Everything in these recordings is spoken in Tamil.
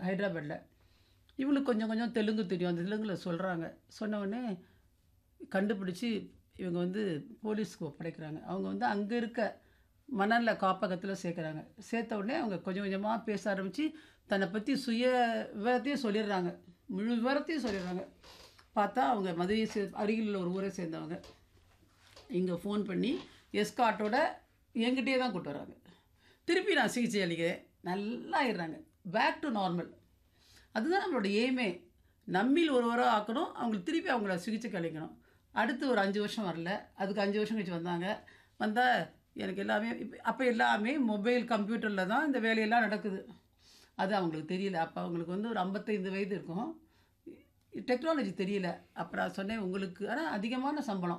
ஹைதராபாத்தில் இவங்களுக்கு கொஞ்சம் கொஞ்சம் தெலுங்கு தெரியும் அந்த தெலுங்குல சொல்கிறாங்க சொன்ன உடனே கண்டுபிடிச்சி இவங்க வந்து போலீஸ்க்கு ஒப்படைக்கிறாங்க அவங்க வந்து அங்கே இருக்க மணல்ல காப்பகத்தில் சேர்க்குறாங்க சேர்த்த உடனே அவங்க கொஞ்சம் கொஞ்சமாக பேச ஆரம்பித்து தன்னை பற்றி சுய விவரத்தையும் சொல்லிடுறாங்க முழு விவரத்தையும் சொல்லிடுறாங்க பார்த்தா அவங்க மதுரையை சே அருகில் உள்ள ஒரு ஊரை சேர்ந்தவங்க இங்கே ஃபோன் பண்ணி எஸ்காட்டோட என்கிட்டயே தான் கூட்டு வராங்க திருப்பி நான் சிகிச்சை அளிக்கிறேன் நல்லா ஆயிடுறாங்க பேக் டு நார்மல் அதுதான் நம்மளோட எய்மே நம்மில் ஒருவராக ஆக்கணும் அவங்களுக்கு திருப்பி அவங்கள சிகிச்சைக்கு அளிக்கணும் அடுத்து ஒரு அஞ்சு வருஷம் வரல அதுக்கு அஞ்சு வருஷம் கழிச்சு வந்தாங்க வந்தால் எனக்கு எல்லாமே இப்போ அப்போ எல்லாமே மொபைல் கம்ப்யூட்டரில் தான் இந்த வேலையெல்லாம் நடக்குது அது அவங்களுக்கு தெரியல அப்போ அவங்களுக்கு வந்து ஒரு ஐம்பத்தைந்து வயது இருக்கும் டெக்னாலஜி தெரியல அப்போ நான் சொன்னேன் உங்களுக்கு ஆனால் அதிகமான சம்பளம்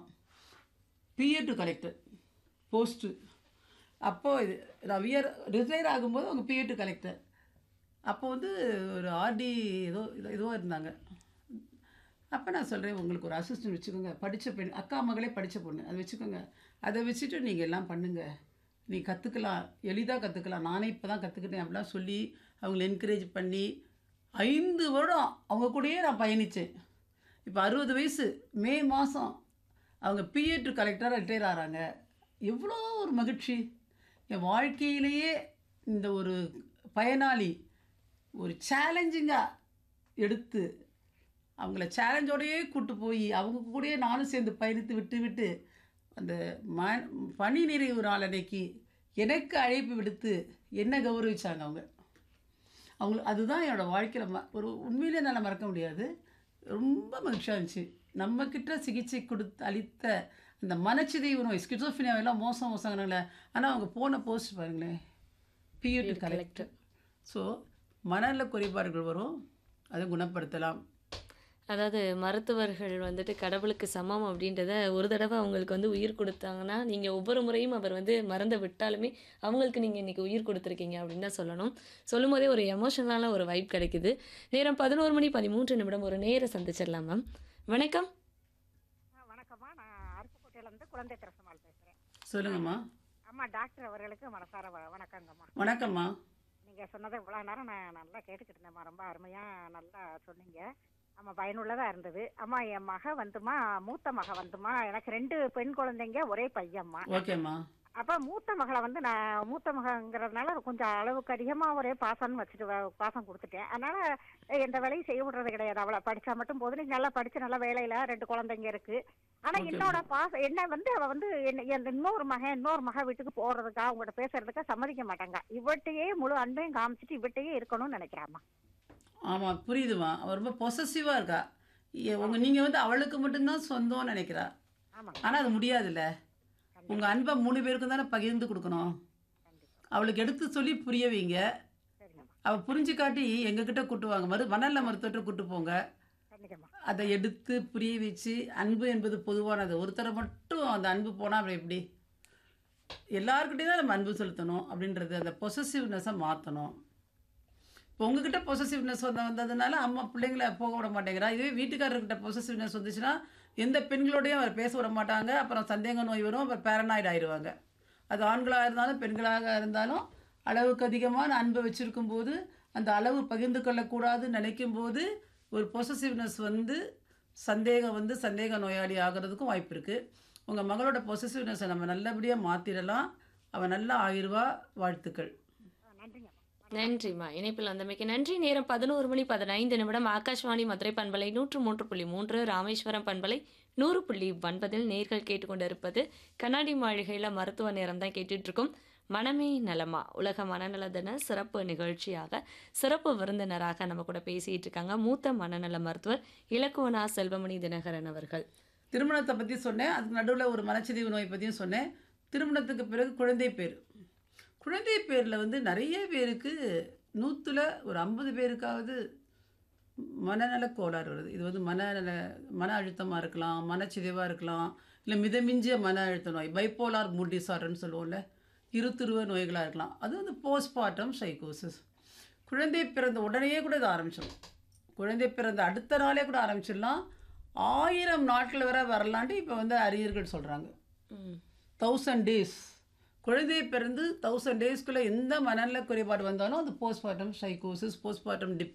பிஏ டு கலெக்டர் போஸ்ட்டு அப்போது இது ரவியர் ரிட்டையர் ஆகும்போது அவங்க பிஏ டு கலெக்டர் அப்போ வந்து ஒரு ஆர்டி ஏதோ இதோ ஏதோ இருந்தாங்க அப்போ நான் சொல்கிறேன் உங்களுக்கு ஒரு அசிஸ்டன்ட் வச்சுக்கோங்க படித்த பெண் அக்கா மகளே படித்த பொண்ணு அதை வச்சுக்கோங்க அதை வச்சுட்டு நீங்கள் எல்லாம் பண்ணுங்கள் நீ கற்றுக்கலாம் எளிதாக கற்றுக்கலாம் நானே இப்போ தான் கற்றுக்கிட்டேன் அப்படிலாம் சொல்லி அவங்கள என்கரேஜ் பண்ணி ஐந்து வருடம் அவங்க கூடயே நான் பயணித்தேன் இப்போ அறுபது வயசு மே மாதம் அவங்க பிஏ டு கலெக்டராக ரிட்டையர் ஆகிறாங்க எவ்வளோ ஒரு மகிழ்ச்சி என் வாழ்க்கையிலேயே இந்த ஒரு பயனாளி ஒரு சேலஞ்சிங்காக எடுத்து அவங்கள சேலஞ்சோடையே கூட்டு போய் அவங்க கூடயே நானும் சேர்ந்து பயணித்து விட்டு விட்டு அந்த ம பணி நிறைவு நாள் அன்னைக்கு எனக்கு அழைப்பு விடுத்து என்ன கௌரவிச்சாங்க அவங்க அவங்களுக்கு அதுதான் என்னோடய வாழ்க்கையில் ம ஒரு உண்மையிலே என்னால் மறக்க முடியாது ரொம்ப மகிழ்ச்சியாக இருந்துச்சு நம்மக்கிட்ட சிகிச்சை கொடுத்து அளித்த அந்த மனச்சிதைவு நோய் ஸ்கிசோஃபினியாவெல்லாம் மோசம் மோசங்கிறாங்களே ஆனால் அவங்க போன போஸ்ட் பாருங்களேன் பியூடி கலெக்டர் ஸோ மனநல குறைபாடுகள் வரும் அதை குணப்படுத்தலாம் அதாவது மருத்துவர்கள் வந்துட்டு கடவுளுக்கு சமம் அப்படின்றத ஒரு தடவை அவங்களுக்கு வந்து உயிர் கொடுத்தாங்கன்னா நீங்கள் ஒவ்வொரு முறையும் அவர் வந்து மறந்து விட்டாலுமே அவங்களுக்கு நீங்கள் இன்னைக்கு உயிர் கொடுத்துருக்கீங்க அப்படின்னு தான் சொல்லணும் சொல்லும் போதே ஒரு எமோஷனலான ஒரு வைப் கிடைக்குது நேரம் பதினோரு மணி பதிமூன்று நிமிடம் ஒரு நேர சந்திச்சிடலாம் மேம் வணக்கம் ஆ, வணக்கம்மா நான் அருப்புக்கோட்டையிலேருந்து குழந்தை திரசமால் பேசுகிறேன் சொல்லுங்கம்மா அம்மா டாக்டர் அவர்களுக்கு மனசார வ- வணக்கங்கம்மா வணக்கம்மா நீங்கள் சொன்னதை இவ்வளோ நேரம் நான் நல்லா கேட்டுக்கிட்டு இருந்தேம்மா ரொம்ப அருமையாக நல்லா சொன்னீங்க ஆமா பயனுள்ளதாக இருந்தது அம்மா என் மக வந்துமா மூத்த மக வந்துமா எனக்கு ரெண்டு பெண் குழந்தைங்க ஒரே பையன்மா ஓகேம்மா அப்போ மூத்த மகளை வந்து நான் மூத்த மகங்கிறதுனால கொஞ்சம் அளவுக்கு அதிகமாக ஒரே பாசம்னு வச்சுட்டு வ- பாசம் கொடுத்துட்டேன் அதனால எந்த வேலையும் செய்ய விடுறது கிடையாது அவளை படிச்சா மட்டும் போதும் நீ நல்லா படிச்சு நல்ல வேலையில ரெண்டு குழந்தைங்க இருக்கு ஆனா Okay. என்னோட பாசம் என்ன வந்து அவ வந்து என்ன என் இன்னொரு மகன் இன்னொரு மக வீட்டுக்கு போறதுக்கா அவங்ககிட்ட பேசுறதுக்கா சம்மதிக்க மாட்டாங்க இவட்டையே முழு அன்பையும் காமிச்சிட்டு இவட்டையே இருக்கணும்னு நினைக்கிறாம்மா ஆமாம் புரியுதுமா அவள் ரொம்ப பொசசிவாக இருக்கா ஏ- உங்க நீங்கள் வந்து அவளுக்கு மட்டும்தான் சொந்தம்னு நினைக்கிறா ஆமாங்க ஆனால் அது முடியாதுல்ல உங்கள் அன்பை மூணு பேருக்கும் தானே பகிர்ந்து கொடுக்கணும் கண்டிப்பா அவளுக்கு எடுத்து சொல்லி புரிய வைங்க சரிங்கம்மா அவள் புரிஞ்சு காட்டி எங்ககிட்ட கூட்டு வாங்க மரு மணல்ல மருத்துவத்தை கூட்டு போங்க கண்டிப்பா அதை எடுத்து புரிய வச்சு அன்பு என்பது பொதுவானது ஒருத்தரை மட்டும் அந்த அன்பு போனால் அப்படி எப்படி எல்லாருக்கிட்டையும் தான் நம்ம அன்பு செலுத்தணும் அப்படின்றது அந்த பொசசிவ்னஸை மாற்றணும் இப்போ உங்ககிட்ட பொசசிவ்னஸ் வந்து வந்ததுனால அம்மா பிள்ளைங்கள போக விட மாட்டேங்கிறா இதுவே வீட்டுக்காரர்கிட்ட பொசசிவ்னஸ் வந்துச்சுன்னா எந்த பெண்களோடையும் அவர் பேச விட மாட்டாங்க அப்புறம் சந்தேக நோய் வரும் அப்புறம் பேரனாய்டு ஆயிடுவாங்க அது ஆண்களாக இருந்தாலும் பெண்களாக இருந்தாலும் அளவுக்கு அதிகமான அன்பை வச்சிருக்கும் போது அந்த அளவு பகிர்ந்து கொள்ளக்கூடாதுன்னு நினைக்கும் போது ஒரு பொசசிவ்னஸ் வந்து சந்தேகம் வந்து சந்தேக நோயாளி ஆகிறதுக்கும் வாய்ப்பு இருக்குது உங்கள் மகளோட பொசசிவ்னஸை நம்ம நல்லபடியாக மாற்றிடலாம் அவன் நல்லா ஆயிடுவா வாழ்த்துக்கள் ஆ, நன்றிங்கம்மா நன்றிம்மா இணைப்பில் வந்தமைக்கு நன்றி நேரம் பதினோரு மணி பதினைந்து நிமிடம் ஆகாஷ்வாணி மதுரை பண்பலை நூற்று மூன்று புள்ளி மூன்று ராமேஸ்வரம் பண்பலை நூறு புள்ளி ஒன்பதில் நேர்கள் கேட்டுக்கொண்டிருப்பது கண்ணாடி மாளிகையில் மருத்துவ நேரம் தான் கேட்டுட்டு இருக்கோம் மனமே நலமா உலக மனநல தின சிறப்பு நிகழ்ச்சியாக சிறப்பு விருந்தினராக நம்ம கூட பேசிட்டு இருக்காங்க மூத்த மனநல மருத்துவர் இலக்குவனா செல்வமணி தினகரன் அவர்கள் திருமணத்தை பற்றி சொன்னேன் அதுக்கு நடுவில் ஒரு மனச்சிதைவு நோய் பற்றியும் சொன்னேன் திருமணத்துக்கு பிறகு குழந்தை பேர் குழந்தை பேரில் வந்து நிறைய பேருக்கு நூற்றுல ஒரு ஐம்பது பேருக்காவது மனநல கோளாறு வருது இது வந்து மனநல மன அழுத்தமாக இருக்கலாம் மனச்சிதைவாக இருக்கலாம் இல்லை மிதமிஞ்சிய மன அழுத்த நோய் பைப்போலார் மூட் டிசார்டர்னு சொல்லுவோம்ல இருத்துருவ நோய்களாக இருக்கலாம் அது வந்து போஸ்ட்மார்ட்டம் சைக்கோசிஸ் குழந்தை பிறந்த உடனேயே கூட இது ஆரம்பிச்சிடும் குழந்தை பிறந்த அடுத்த நாளே கூட ஆரம்பிச்சிடலாம் ஆயிரம் நாட்கள் வரை வரலான்ட்டு இப்போ வந்து அறிஞர்கள் சொல்கிறாங்க ம் தௌசண்ட் டேஸ் குழந்தை பிறந்து தௌசண்ட் டேஸ்க்குள்ளே எந்த மனநல குறைபாடு வந்தாலும் அது போஸ்ட்மார்ட்டம் சைக்கோசிஸ் போஸ்ட்மார்ட்டம்